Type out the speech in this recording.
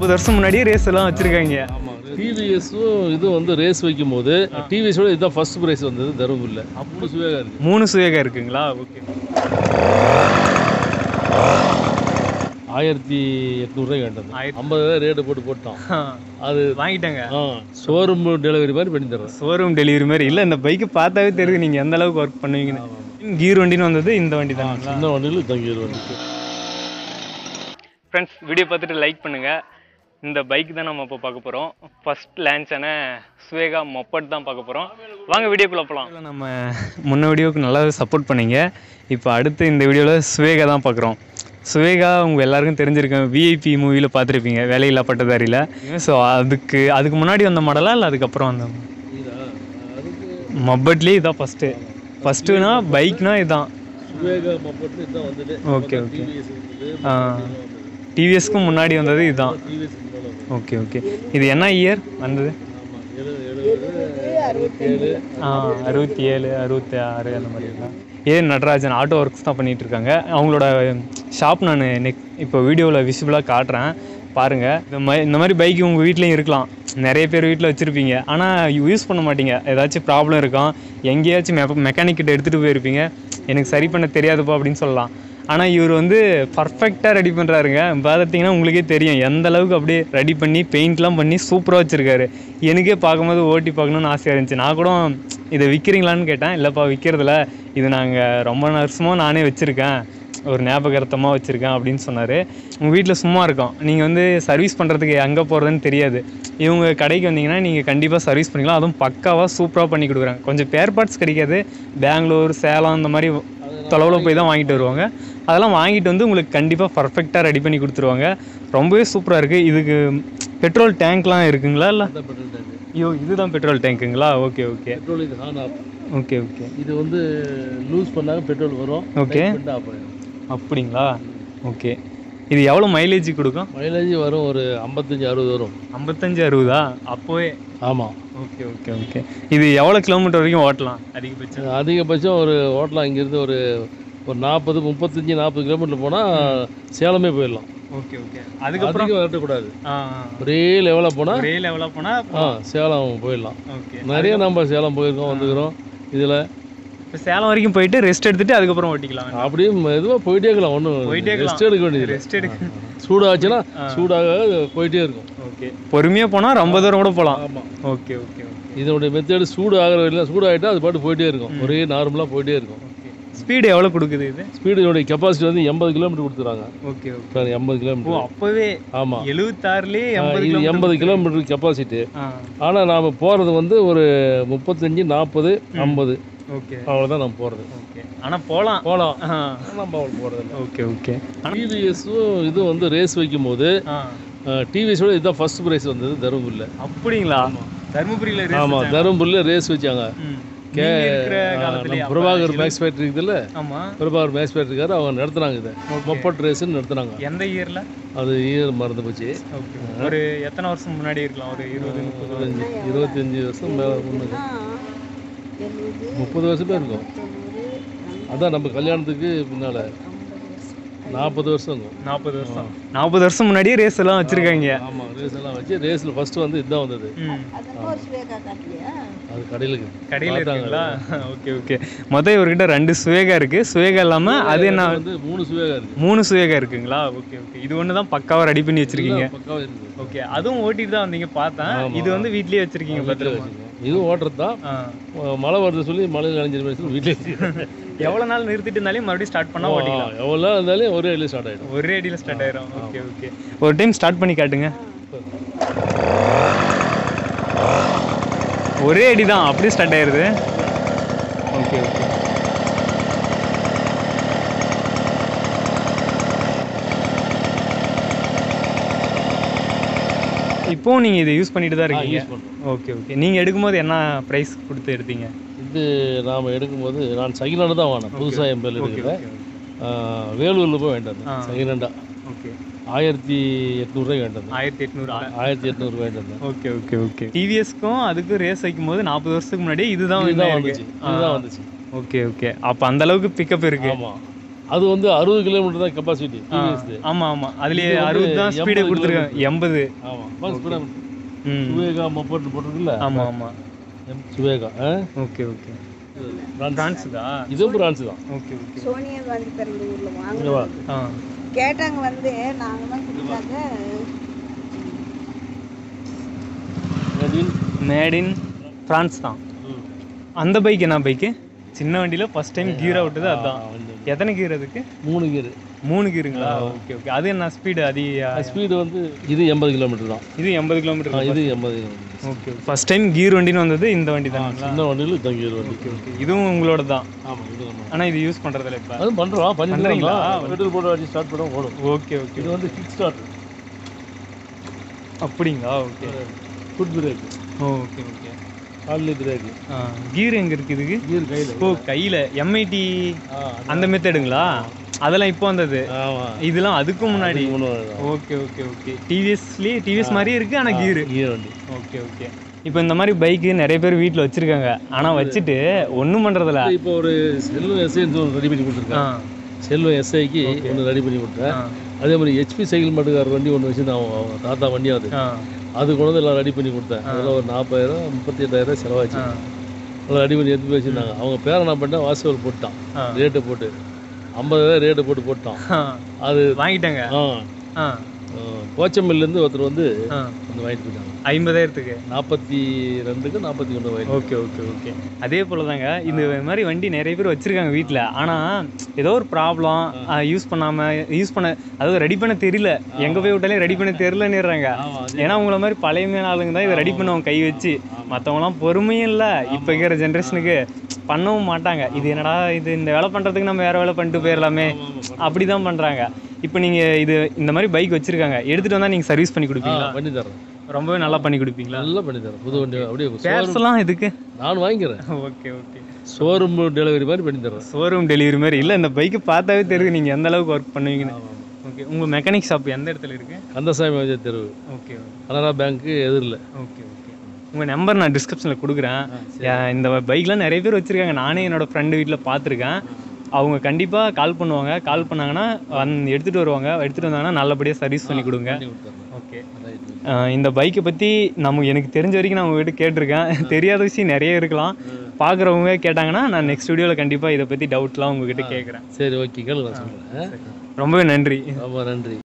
நாற்பது வருஷம் முன்னாடியே ரேஸ் எல்லாம் வச்சுருக்காங்க ஆமாம் டிவிஎஸும் இதுவும் வந்து ரேஸ் வைக்கும் போது டிவிஎஸோட இதுதான் ஃபர்ஸ்ட் ப்ரைஸ் வந்தது தருமபுரியில் அப்படி சுவேகா இருக்குது மூணு சுவேகா இருக்குங்களா ஓகே ஆயிரத்தி எட்நூறுரூவாய்க்கு வேண்டது ஆயிரத்தி- ஐம்பதாயிரம் ரேட்டு போட்டு போட்டான் அது வாங்கிட்டாங்க ஆ ஷோரூம் டெலிவரி மாதிரி பண்ணி தர்றேன் ஷோரூம் டெலிவரி மாதிரி இல்லை இந்த பைக்கு பார்த்தாவே தெரியுது நீங்கள் எந்த அளவுக்கு ஒர்க் பண்ணுவீங்கன்னு கீர் வண்டின்னு வந்தது இந்த வண்டி தான் சின்ன வண்டியில் தங்கிடுது வந்துட்டு ஃப்ரெண்ட்ஸ் வீடியோ பார்த்துட்டு லைக் பண்ணுங்கள் இந்த பைக் தான் நம்ம இப்போ பார்க்க போகிறோம் ஃபர்ஸ்ட் லான்ச்சான சுவேகா மொப்பட் தான் பார்க்க போகிறோம் வாங்க வீடியோக்குள்ளே போகலாம் நம்ம முன்ன வீடியோவுக்கு நல்லாவே சப்போர்ட் பண்ணீங்க இப்போ அடுத்து இந்த வீடியோவில் சுவேகா தான் பார்க்குறோம் சுவேகா உங்கள் எல்லாருக்கும் தெரிஞ்சிருக்கேன் விஐபி மூவியில் பார்த்துருப்பீங்க வேலையில்லா பட்டதாரியில் ஸோ அதுக்கு அதுக்கு முன்னாடி வந்த மாடலா இல்லை அதுக்கப்புறம் வந்த இதா அதுக்கு மொப்பட்லேயே இதான் ஃபஸ்ட்டு ஃபஸ்ட்டுனா பைக்னா இதுதான் சுவேகா மப்பட்டு இதுதான் வந்துட்டு ஓகே ஓகே டிவிஎஸ் இருந்தது ஆ டிவிஎஸ்க்கும் முன்னாடி வந்தது இதுதான் டிவிஎஸ் முன்னாடி வந்தது. ஓகே ஓகே இது என்ன இயர் வந்தது ஆமாம் எழுபது எழுபது அறுபத்தேழு ஆ அறுபத்தி ஏழு அறுபத்தி ஆறு அந்த மாதிரிலாம் ஏ நடராஜன் ஆட்டோ ஒர்க்ஸ் தான் பண்ணிட்டு இருக்காங்க அவங்களோட ஷாப் நான் நெக் இப்போ வீடியோவில் விசிபிளாக காட்டுறேன் பாருங்கள் இந்த மாதிரி இந்த மாதிரி பைக் உங்கள் வீட்லேயும் இருக்கலாம் நிறைய பேர் வீட்டில் வச்சுருப்பீங்க ஆனால் யூஸ் பண்ண மாட்டீங்க ஏதாச்சும் ப்ராப்ளம் இருக்கும் எங்கேயாச்சும் மெ மெக்கானிக் கிட்ட எடுத்துகிட்டு போயிருப்பீங்க எனக்கு சரி பண்ண தெரியாதுப்பா அப்படின்னு சொல்லலாம் ஆனால் இவர் வந்து பர்ஃபெக்டாக ரெடி பண்ணுறாருங்க பார்த்தீங்கன்னா உங்களுக்கே தெரியும் எந்த அளவுக்கு அப்படியே ரெடி பண்ணி பெயிண்ட்லாம் பண்ணி சூப்பராக வச்சுருக்காரு எனக்கே பார்க்கும்போது ஓட்டி பார்க்கணுன்னு ஆசையாக இருந்துச்சு நான் கூட இதை விற்கிறீங்களான்னு கேட்டேன் இல்லைப்பா விற்கிறதில்ல இது நாங்கள் ரொம்ப வருஷமாக நானே வச்சுருக்கேன் ஒரு ஞாபகார்த்தமாக வச்சுருக்கேன் அப்படின்னு சொன்னார் உங்கள் வீட்டில் சும்மா இருக்கோம் நீங்கள் வந்து சர்வீஸ் பண்ணுறதுக்கு எங்கே போகிறதுன்னு தெரியாது இவங்க கடைக்கு வந்தீங்கன்னா நீங்கள் கண்டிப்பாக சர்வீஸ் பண்ணிக்கலாம் அதுவும் பக்காவாக சூப்பராக பண்ணி கொடுக்குறாங்க கொஞ்சம் பேர் பார்ட்ஸ் கிடைக்காது பெங்களூர் சேலம் இந்த மாதிரி தொலைவில் போய் தான் வாங்கிட்டு வருவாங்க அதெல்லாம் வாங்கிட்டு வந்து உங்களுக்கு கண்டிப்பாக பர்ஃபெக்டாக ரெடி பண்ணி கொடுத்துருவாங்க ரொம்பவே சூப்பராக இருக்குது இதுக்கு பெட்ரோல் டேங்க்லாம் இருக்குங்களா இல்லை அந்த பெட்ரோல் டேங்க் ஐயோ இதுதான் பெட்ரோல் டேங்க்குங்களா ஓகே ஓகே பெட்ரோல் இது ஆன் ஆஃப் ஓகே ஓகே இது வந்து லூஸ் பண்ணாங்க பெட்ரோல் வரும் ஓகே பண்ணிட்டு ஆஃப் ஆயிடும் அப்படிங்களா ஓகே இது எவ்வளோ மைலேஜ் கொடுக்கும் மைலேஜ் வரும் ஒரு ஐம்பத்தஞ்சு அறுபது வரும் ஐம்பத்தஞ்சு அறுபதா அப்போவே ஆமாம் ஓகே ஓகே ஓகே இது எவ்வளோ கிலோமீட்டர் வரைக்கும் ஓட்டலாம் அதிகபட்சம் அதிகபட்சம் ஒரு ஓட்டலாம் இங்கேருந்து ஒரு ஒரு நாற்பது முப்பத்தஞ்சு நாற்பது கிலோமீட்டர் போனால் சேலமே போயிடலாம் ஓகே ஓகே அதுக்கப்புறம் அதிகம் வரக்கூடாது ஆ, ஒரே லெவலாக போனால் ஒரே லெவலாக போனால் ஆ சேலம் போயிடலாம் ஓகே நிறைய நம்ம சேலம் போயிருக்கோம் வந்துக்கிறோம் இதில் இப்போ சேலம் வரைக்கும் போயிட்டு ரெஸ்ட் எடுத்துட்டு அதுக்கப்புறம் ஓட்டிக்கலாம் அப்படியே மெதுவாக போயிட்டே இருக்கலாம் ஒன்றும் போயிட்டே இருக்கலாம். ரெஸ்ட் எடுக்க வேண்டியது ரெஸ்ட் எடுக்க சூடாச்சுன்னா சூடாக போயிட்டே இருக்கும் ஓகே பொறுமையாக போனால் ரொம்ப தூரம் கூட போகலாம் ஆமாம் ஓகே ஓகே ஓகே இதனுடைய மெத்தேடு சூடு ஆகிற வரையில சூடாகிட்டா அது பாட்டு போயிட்டே இருக்கும் ஒரே நார்மலாக போயிட்டே இருக்கும் ஓகே ஸ்பீடு எவ்வளோ கொடுக்குது இது ஸ்பீடு இதனுடைய கெப்பாசிட்டி வந்து எண்பது கிலோமீட்டர் கொடுத்துறாங்க ஓகே ஓகே இப்போ எண்பது ஓ கிலோமீட்டர் அப்போவே ஆமாம் எழுபத்தாறுலேயே எண்பது இது எண்பது கிலோமீட்டர் கெப்பாசிட்டி ஆ ஆனால் நாம் போகிறது வந்து ஒரு முப்பத்தஞ்சு நாற்பது ஐம்பது ஓகே அவ்வளோதான் நம்ம போகிறது ஓகே ஆனால் போகலாம் போகலாம் ஆ நம்ம அவ்வளோ போகிறது இல்லை ஓகே ஓகே டிவிஎஸும் இதுவும் வந்து ரேஸ் வைக்கும் போது ஆ டிவிஎஸோட இதுதான் ஃபர்ஸ்ட் ப்ரைஸ் வந்தது தருமபுரியில் அப்படிங்களா தருமபுரியில் race ஆமாம் வச்சாங்க. தருமபுரியில் ரேஸ் வச்சாங்க ம். கே நீங்க இருக்கிற காலத்துலயே நம்ம பிரபாகர் மேக்ஸ் ஃபேக்ட்ரி இருக்குதுல்ல ஆமா பிரபாகர் மேக்ஸ் ஃபேக்ட்ரிக்காரர் அவங்க நடத்துனாங்க இதை மொப்பட் ரேஸ்ன்னு நடத்துனாங்க எந்த இயர்ல அது ஈர் மறந்து போச்சு ஓகே ஒரு எத்தனை வருஷம் முன்னாடி இருக்கலாம் ஒரு இருபது முப்பது இருபத்தஞ்சி இருபத்தஞ்சி வருஷம் மேலே முன்னுக்கு முப்பது வருஷமே இருக்கும் அதான் நம்ம கல்யாணத்துக்கு பின்னால் நாற்பது வருஷம் இருக்கும் நாற்பது வருஷம் நாற்பது வருஷம் முன்னாடியே ரேஸ் எல்லாம் வச்சிருக்காங்க ஆமாம் ரேஸ் எல்லாம் வச்சு ரேஸில் ஃபஸ்ட்டு வந்து இதுதான் வந்தது ம். அது கடையில் இருக்குது கடையில் இருக்குங்களா ஓகே ஓகே மொத்தம் இவர்கிட்ட ரெண்டு சுவேகா இருக்கு சுவேகா இல்லாம அது என்ன வந்து மூணு சுவேகா இருக்குது மூணு சுவேகா இருக்குங்களா ஓகே ஓகே இது ஒன்று தான் பக்காவாக ரெடி பண்ணி வச்சிருக்கீங்க பக்காவாக இருக்குது ஓகே அதுவும் ஓட்டிட்டு தான் வந்தீங்க பார்த்தேன் இது வந்து வீட்லயே வச்சிருக்கீங்க பத்திரமா இதுவும் ஓட்டுறது தான் ஆ மழை வருது சொல்லி மழை நனைஞ்சிரு சொல்லி வீட்டில் வச்சுருக்கேன் எவ்வளோ நாள் நிறுத்திட்டு இருந்தாலும் மறுபடியும் ஸ்டார்ட் பண்ணா ஓட்டிக்கலாம் எவ்வளோ இருந்தாலும் ஒரே அடியில் ஸ்டார்ட் ஆகிடும் ஒரே அடியில் ஸ்டார்ட் ஆயிரும் ஓகே ஓகே ஒரு டைம் ஸ்டார்ட் பண்ணி காட்டுங்க ஒரே அடி தான் அப்படியே ஸ்டார்ட் ஆயிருது ஓகே ஓகே இப்போ நீங்க இதை யூஸ் பண்ணிட்டு தான் இருக்கீங்க யூஸ் பண்ணுறோம் ஓகே ஓகே நீங்க எடுக்கும்போது என்ன ப்ரைஸ் கொடுத்து எடுத்தீங்க இது நாம் எடுக்கும்போது நான் செகண்ட் ஹேண்டு தான் வாங்கினேன் புதுசாக என் பேர் ஓகே எடுக்கல ஓகே ஆஹ் வேலூரில் போய் வேண்டாம் ஆ. செகண்ட் ஹேண்டாக ஓகே ஆயிரத்தி எட்நூறுரூவாய்க்கு வேண்டாம் ஆயிரத்தி எட்நூறு ஆயிரத்தி எட்நூறு வேண்டாம் ஓகே ஓகே ஓகே டிவிஎஸ்க்கும் அதுக்கும் ரேஸ் வைக்கும் போது நாற்பது வருஷத்துக்கு முன்னாடியே இதுதான் இதுதான் இருக்கு. வந்துச்சு இதுதான் வந்துச்சு ஓகே ஓகே அப்போ அந்த அளவுக்கு பிக்கப் இருக்கு ஆமாம் அது வந்து அறுபது கிலோமீட்டர் தான் கெப்பாசிட்டி டிவிஎஸ் ஆமாம் ஆமாம் அதுலேயே இது வந்து அறுபது தான் ஸ்பீடே 80 கொடுத்துருக்காங்க எண்பது ஆமாம் ஸ்பீடாக ம் சுவேகா மொப்போட்டு போட்டிருக்குல்ல ஆமாம் ஆமாம் எம் சுவேகா ஆ? Okay okay France. பிரான்ஸுதா இதுவும் பிரான்ஸ் தான் ஓகே ஓகே சோனியா காந்தி பிறந்த ஊர்ல இங்க வா. வாங்க ஆ கேட்டாங்க வந்து நாங்க தான் கொடுத்தாங்க Made in- made in France தான் ம். அந்த பைக் என்ன பைக்கு சின்ன வண்டியில் ஃபர்ஸ்ட் டைம் கீர் அவுட்டுது ஆ, அதுதான் வந்து எத்தனை கீர் அதுக்கு மூணு கியர் மூணு கீருங்களா ஓகே ஓகே அது என்ன ஸ்பீடு அதிக ஸ்பீடு வந்து இது எண்பது கிலோமீட்டர் தான் இது எண்பது ஆ, கிலோமீட்டர் இது எண்பது kilometre okay first time gear வண்டின்னு வந்தது இந்த வண்டி தானுங்களா சின்ன வண்டியில் இதுதான் கியர் வண்டி ஓகே ஓகே இதுவும் உங்களோட தான் ஆமாம் இது நம்ம ஆனால் இது யூஸ் பண்ணுறதில்ல இப்போ அதுவும் பண்ணுறோம் பண்றீங்களா? பண்ணிக்கலாம் பெட்ரோல் போட்டு அடிச்சு ஸ்டார்ட் பண்ண ஓடும் ஓகே ஓகே இது வந்து கிக் ஸ்டார்ட் அப்படிங்களா okay foot brake okay okay காலில் பிரேக் கீர் எங்கே இருக்குது இதுக்கு கியர் கையில் ஓ கையில் எம்ஐடி அந்த மெத்தடுங்களா அதெல்லாம் இப்போ வந்தது ஆமாம் இதெல்லாம் அதுக்கு முன்னாடி மூணு ஓகே ஓகே ஓகே டிவிஎஸ்லேயே டிவிஎஸ் மாதிரியே இருக்குது ஆனால் கீரு கியர் வண்டி ஓகே ஓகே இப்போ இந்த மாதிரி பைக்கு நிறைய பேர் வீட்டில் வச்சுருக்காங்க ஆனால் வச்சுட்டு ஒன்றும் பண்ணுறதில்ல இப்போ ஒரு செல்வம் எஸ்ஐன்னு ஒன்று ரெடி பண்ணி ஆ கொடுத்துருக்கேன் செல்வம் எஸ்ஐக்கு ஒன்று ரெடி பண்ணி கொடுத்தேன் ஆ அதே மாதிரி ஹெச்பி சைக்கிள் மாட்டுக்கார வண்டி ஒன்று வச்சு நான் அவங்க தாத்தா வண்டி அது ஆ அது கொண்டு வந்து எல்லாம் ரெடி பண்ணி கொடுத்தேன் அதில் ஒரு நாற்பதாயிரம் முப்பத்தி எட்டாயிரம் செலவாச்சு ஆ எல்லாம் ரெடி பண்ணி எடுத்து போய் வச்சுருந்தாங்க அவங்க பேரை நான் பண்ணிட்டேன் வாசல் போட்டான் ஆ. ரேட்டு போட்டு ஐம்பதாயிரம் ரேட்டு போட்டு போட்டான் ஆ. அது வாங்கிட்டாங்க ஆ ஆ போச்சமில்லேருந்து ஒருத்தர் வந்து ஆ வந்து வாங்கிட்டு போயிட்டாங்க ஐம்பதாயிரத்துக்கு நாற்பத்தி ரெண்டுக்கு நாற்பத்தி ஒன்று வாங்கிட்டு ஓகே ஓகே ஓகே அதே போல தாங்க இந்த மாதிரி வண்டி நிறைய பேர் வச்சிருக்காங்க வீட்டில் ஆனால் ஏதோ ஒரு ப்ராப்ளம் யூஸ் பண்ணாமல் யூஸ் பண்ண அதாவது ரெடி பண்ண தெரியல எங்கே போய் விட்டாலே ரெடி பண்ண தெரிலன்னுறாங்க ஆமாம் ஏன்னா உங்கள மாதிரி பழைய ஆளுங்க தான் இதை ரெடி பண்ணுவோம் கை வச்சு மற்றவங்களாம் பொறுமையும் இல்லை இப்போ இருக்கிற ஜென்ரேஷனுக்கு பண்ணவும் மாட்டாங்க இது என்னடா இது இந்த வேலை பண்ணுறதுக்கு நம்ம வேற வேலை பண்ணிட்டு போயிடலாமே அப்படி தான் பண்ணுறாங்க இப்போ நீங்கள் இது இந்த மாதிரி பைக் வச்சுருக்காங்க எடுத்துகிட்டு வந்தால் நீங்கள் சர்வீஸ் பண்ணி கொடுப்பீங்களா பண்ணி தரேன் ரொம்பவே நல்லா பண்ணி கொடுப்பீங்களா நல்லா பண்ணி தரேன் புது வண்டி அப்படியே பேர்ஸ் எல்லாம் இதுக்கு நான் வாங்கிக்கிறேன் ஓகே ஓகே ஷோரூம் டெலிவரி மாதிரி பண்ணி தர்றேன் ஷோரூம் டெலிவரி மாதிரி இல்லை இந்த பைக்கை பார்த்தாவே தெரியுது நீங்கள் எந்த அளவுக்கு ஒர்க் பண்ணுவீங்கன்னு ஓகே உங்கள் மெக்கானிக் ஷாப் எந்த இடத்துல இருக்கு கந்தசாமி வஞ்ச தெருவு ஓகே கனரா பேங்க்கு எதிரில் ஓகே ஓகே உங்கள் நம்பர் நான் டிஸ்கிரிப்ஷனில் கொடுக்குறேன் ஏன் இந்த பைக்லாம் நிறைய பேர் வச்சுருக்காங்க நானே என்னோட ஃப்ரெண்டு வீட்டில் பார்த்துருக்கேன் அவங்க கண்டிப்பாக கால் பண்ணுவாங்க கால் பண்ணாங்கன்னா வந்து எடுத்துகிட்டு வருவாங்க எடுத்துகிட்டு வந்தாங்கன்னா நல்லபடியாக சர்வீஸ் பண்ணி கொடுங்க பண்ணி கொடுத்துட்றேன் ஓகே ரைட் இந்த பைக்கை பற்றி நம்ம எனக்கு தெரிஞ்ச வரைக்கும் நான் உங்ககிட்ட கேட்டிருக்கேன் தெரியாத விஷயம் நிறைய இருக்கலாம் பார்க்குறவங்க கேட்டாங்கன்னா நான் நெக்ஸ்ட் வீடியோவில் கண்டிப்பாக இதை பற்றி டவுட்லாம் உங்ககிட்ட கேட்குறேன் சரி ஓகே கேளு நான் சொல்கிறேன் ரொம்பவே நன்றி ரொம்ப நன்றி